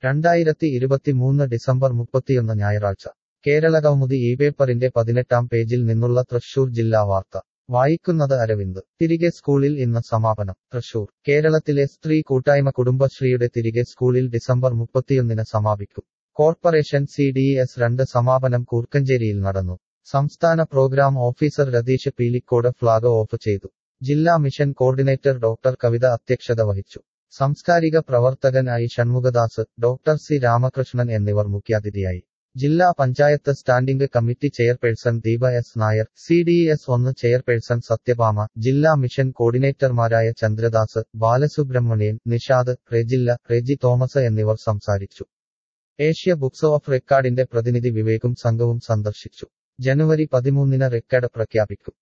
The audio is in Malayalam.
രണ്ടായിരത്തി ഇരുപത്തിമൂന്ന് ഡിസംബർ മുപ്പത്തിയൊന്ന് ഞായറാഴ്ച കേരളകൗമുദി ഈ പേപ്പറിന്റെ പതിനെട്ടാം പേജിൽ നിന്നുള്ള തൃശൂർ ജില്ലാ വാർത്ത വായിക്കുന്നത് അരവിന്ദ് തിരികെ സ്കൂളിൽ ഇന്ന് സമാപനം തൃശൂർ കേരളത്തിലെ സ്ത്രീ കൂട്ടായ്മ കുടുംബശ്രീയുടെ തിരികെ സ്കൂളിൽ ഡിസംബർ മുപ്പത്തിയൊന്നിന് സമാപിക്കും കോർപ്പറേഷൻ സി ഡി എസ് രണ്ട് സമാപനം കൂർക്കഞ്ചേരിയിൽ നടന്നു സംസ്ഥാന programme officer Ratheesh Peelikode flag off ചെയ്തു ജില്ലാ മിഷൻ കോർഡിനേറ്റർ ഡോക്ടർ കവിത അധ്യക്ഷത വഹിച്ചു സാംസ്കാരിക പ്രവർത്തകൻ I Shanmukhadas doctor C Ramakrishnan എന്നിവർ മുഖ്യാതിഥിയായി ജില്ലാ panchayat standing committee chairperson Deepa S Nair C D S ഒന്ന് ചെയർപേഴ്സൺ സത്യഭാമ ജില്ലാ മിഷൻ കോർഡിനേറ്റർമാരായ ചന്ദ്രദാസ് ബാലസുബ്രഹ്മണ്യൻ നിഷാദ് റെജില്ല റെജി തോമസ് എന്നിവർ സംസാരിച്ചു ഏഷ്യ ബുക്സ് ഓഫ് റെക്കോർഡിന്റെ പ്രതിനിധി വിവേകും സംഘവും സന്ദർശിച്ചു ജനുവരി പതിമൂന്നിന് റെക്കോർഡ് പ്രഖ്യാപിക്കും